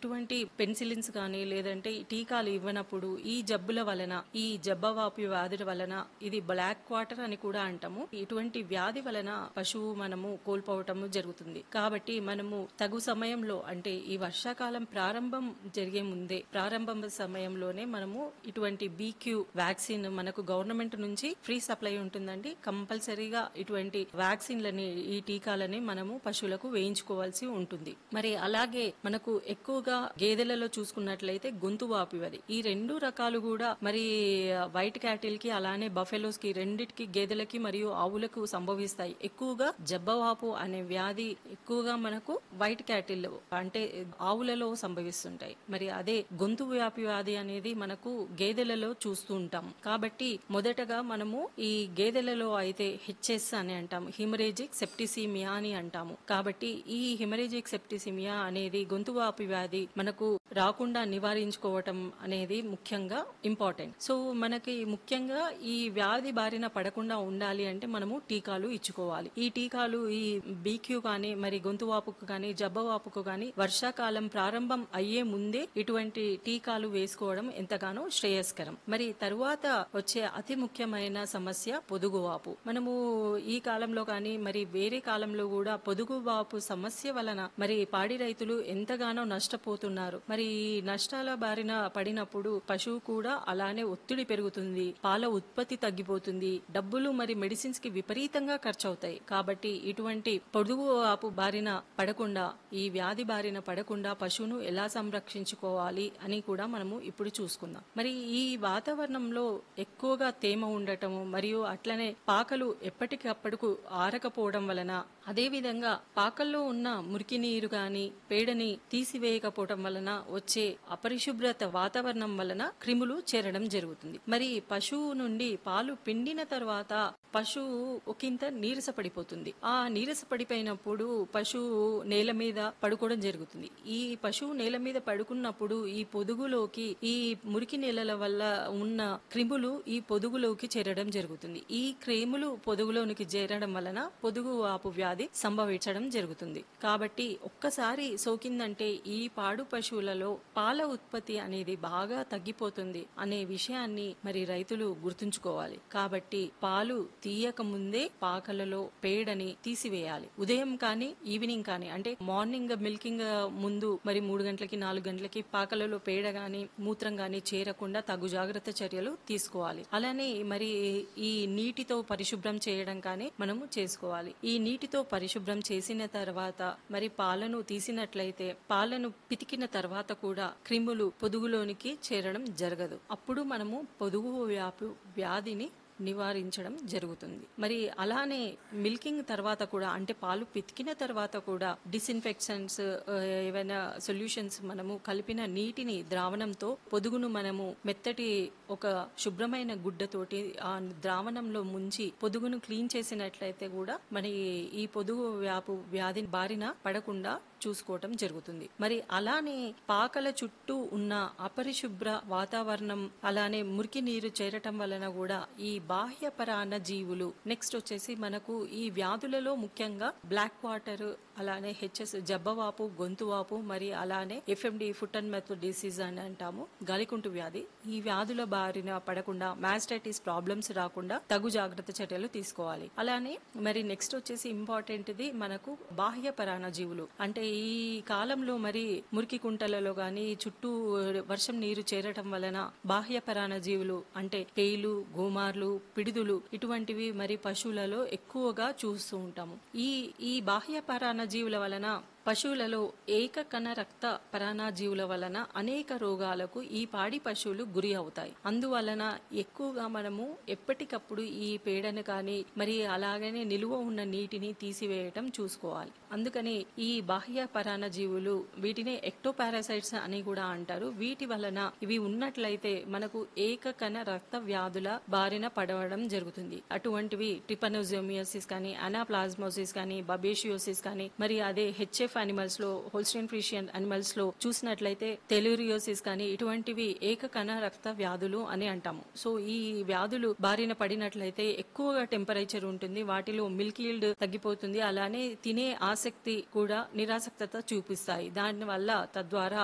ఇటువంటి పెన్సిలిన్స్ కానీ లేదంటే ఈ టీకాలు ఇవ్వనప్పుడు ఈ జబ్బుల వలన ఈ జబ్బవాపు వ్యాధుల వలన ఇది బ్లాక్ వాటర్ అని కూడా అంటాము ఇటువంటి వ్యాధి వలన పశువు మనము కోల్పోవటము జరుగుతుంది కాబట్టి మనము తగు సమయంలో అంటే ఈ వర్షాకాలం ప్రారంభం జరిగే ముందే ప్రారంభం సమయంలోనే మనము ఇటువంటి బీక్యూ వ్యాక్సిన్ మనకు గవర్నమెంట్ నుంచి ఫ్రీ సప్లై ఉంటుందండి కంపల్సరీగా ఇటువంటి వ్యాక్సిన్లని ఈ టీకాలని మనము పశువులకు వేయించుకోవాల్సి ఉంటుంది మరి అలాగే మనకు ఎక్కువగా గేదెలలో చూసుకున్నట్లయితే గొంతు వాపు వ్యాధి ఈ రెండు రకాలు కూడా మరి వైట్ క్యాటిల్ కి అలానే బఫెలోస్ కి రెండిటికి గేదెలకి మరియు ఆవులకు సంభవిస్తాయి ఎక్కువగా జబ్బవాపు అనే వ్యాధి ఎక్కువగా మనకు వైట్ క్యాటిల్ అంటే ఆవులలో సంభవిస్తుంటాయి మరి అదే గొంతు వ్యాపి వ్యాధి అనేది మనకు గేదెలలో చూస్తూ ఉంటాం కాబట్టి మొదటగా మనము ఈ గేదెలలో అయితే హెచ్ఎస్ అని అంటాము హిమరేజిక్ సెప్టిసిమియా అని అంటాము కాబట్టి ఈ హిమరేజిక్ సెప్టిసిమియా అనేది గొంతు వాపి వ్యాధి మనకు రాకుండా నివారించుకోవటం అనేది ముఖ్యంగా ఇంపార్టెంట్ సో మనకి ముఖ్యంగా ఈ వ్యాధి బారిన పడకుండా ఉండాలి అంటే మనము టీకాలు ఇచ్చుకోవాలి ఈ టీకాలు ఈ బీక్యూ కానీ మరి గొంతు వాపుకు కానీ జబ్బ వాపుకు కానీ వర్షాకాలం ప్రారంభం అయ్యే ముందే ఇటువంటి టీకాలు వేసుకోవడం ఎంతగానో శ్రేయస్కరం మరి తరువాత వచ్చే అతి ముఖ్యమైన సమస్య పొదుగువాపు మనము ఈ కాలంలో కానీ మరి వేరే కాలంలో కూడా పొదుగువాపు సమస్య వలన మరి పాడి రైతులు ఎంతగానో నష్టపోతున్నారు మరి ఈ నష్టాల బారిన పడినప్పుడు పశువు కూడా అలానే ఒత్తిడి పెరుగుతుంది పాల ఉత్పత్తి తగ్గిపోతుంది డబ్బులు మరి మెడిసిన్స్ కి విపరీతంగా ఖర్చు అవుతాయి కాబట్టి ఇటువంటి పొదుగు ఆపు బారిన పడకుండా ఈ వ్యాధి బారిన పడకుండా పశువును ఎలా సంరక్షించుకోవాలి అని కూడా మనము ఇప్పుడు చూసుకుందాం మరి ఈ వాతావరణంలో ఎక్కువగా తేమ ఉండటము మరియు అట్లనే పాకలు ఎప్పటికప్పుడు ఆరకపోవడం వలన అదేవిధంగా పాకల్లో ఉన్న మురికి నీరు గాని పేడని తీసివేయకపోవటం వలన వచ్చే అపరిశుభ్రత వాతావరణం వలన క్రిములు చేరడం జరుగుతుంది మరి పశువు నుండి పాలు పిండిన తర్వాత పశువు ఒకంత నీరస పడిపోతుంది ఆ నీరస పడిపోయినప్పుడు పశువు నేల మీద పడుకోవడం జరుగుతుంది ఈ పశువు నేల మీద పడుకున్నప్పుడు ఈ పొదుగులోకి ఈ మురికి నేలల వల్ల ఉన్న క్రిములు ఈ పొదుగులోకి చేరడం జరుగుతుంది ఈ క్రిములు పొదుగులోనికి చేరడం వలన పొదుగు వాపు వ్యాధి సంభవించడం జరుగుతుంది కాబట్టి ఒక్కసారి సోకిందంటే ఈ పాడు పశువులలో పాల ఉత్పత్తి అనేది బాగా తగ్గిపోతుంది అనే విషయాన్ని మరి రైతులు గుర్తుంచుకోవాలి కాబట్టి పాలు తీయక ముందే పాకలలో పేడని తీసివేయాలి ఉదయం కానీ ఈవినింగ్ కానీ అంటే మార్నింగ్ మిల్కింగ్ ముందు మరి మూడు గంటలకి నాలుగు గంటలకి పాకలలో పేడ గాని మూత్రం గాని చేరకుండా తగు జాగ్రత్త చర్యలు తీసుకోవాలి అలానే మరి ఈ నీటితో పరిశుభ్రం చేయడం కానీ మనము చేసుకోవాలి ఈ నీటితో పరిశుభ్రం చేసిన తర్వాత మరి పాలను తీసినట్లయితే పాలను పితికిన తర్వాత కూడా క్రిములు పొదుగులోనికి చేరడం జరగదు అప్పుడు మనము పొదుగు వ్యాపు వ్యాధిని నివారించడం జరుగుతుంది మరి అలానే మిల్కింగ్ తర్వాత కూడా అంటే పాలు పితికిన తర్వాత కూడా డిస్ఇన్ఫెక్షన్స్ ఏవైనా సొల్యూషన్స్ మనము కలిపిన నీటిని ద్రావణంతో పొదుగును మనము మెత్తటి ఒక శుభ్రమైన గుడ్డతోటి ఆ ద్రావణంలో ముంచి పొదుగును క్లీన్ చేసినట్లయితే కూడా మన ఈ పొదుగు వ్యాపు వ్యాధి బారిన పడకుండా చూసుకోవటం జరుగుతుంది మరి అలానే పాకల చుట్టూ ఉన్న అపరిశుభ్ర వాతావరణం అలానే మురికి నీరు చేరటం వలన కూడా ఈ బాహ్య పరాన్న జీవులు నెక్స్ట్ వచ్చేసి మనకు ఈ వ్యాధులలో ముఖ్యంగా బ్లాక్ వాటర్ అలానే హెచ్ఎస్ జబ్బవాపు గొంతువాపు మరి అలానే FMD foot and mouth disease అని అంటాము గాలికుంటు వ్యాధి ఈ వ్యాధుల బారిన పడకుండా మాస్టైటిస్ ప్రాబ్లమ్స్ రాకుండా తగు జాగ్రత్త చర్యలు తీసుకోవాలి అలానే మరి నెక్స్ట్ వచ్చేసి ఇంపార్టెంట్ ది మనకు బాహ్య పరాణ జీవులు అంటే ఈ కాలంలో మరి మురికి కుంటలలో గాని చుట్టూ వర్షం నీరు చేరటం వలన బాహ్య పరాణ జీవులు అంటే పేలు గోమార్లు పిడుదులు ఇటువంటివి మరి పశువులలో ఎక్కువగా చూస్తూ ఉంటాము ఈ ఈ బాహ్య పరాణ జీవుల వలన పశువులలో ఏకకణ రక్త పరాణజీవుల వలన అనేక రోగాలకు ఈ పాడి పశువులు గురి అవుతాయి అందువలన ఎక్కువగా మనము ఎప్పటికప్పుడు ఈ పేడను కానీ మరి అలాగనే నిలువ ఉన్న నీటిని తీసివేయటం చూసుకోవాలి అందుకని ఈ బాహ్య పరాణజీవులు వీటిని ఎక్టోపారాసైట్స్ అని కూడా అంటారు వీటి వలన ఇవి ఉన్నట్లయితే మనకు ఏకకణ రక్త వ్యాధుల బారిన పడవడం జరుగుతుంది అటువంటివి ట్రిపనోజోమియోసిస్ కానీ అనాప్లాస్మోసిస్ కానీ బబేషియోసిస్ కానీ మరి అదే హెచ్ఎఫ్ అనిమల్స్ లో హోల్స్టైన్ ఫ్రీషియన్ అనిమల్స్ లో చూసినట్లయితే టెలిరియోసిస్ కానీ ఇటువంటివి ఏకకణ రక్త వ్యాధులు అని అంటాము సో ఈ వ్యాధులు బారిన పడినట్లయితే ఎక్కువగా టెంపరేచర్ ఉంటుంది వాటిలో మిల్క్ ఈల్డ్ తగ్గిపోతుంది అలానే తినే ఆసక్తి కూడా నిరాసక్తత చూపిస్తాయి దాని వల్ల తద్వారా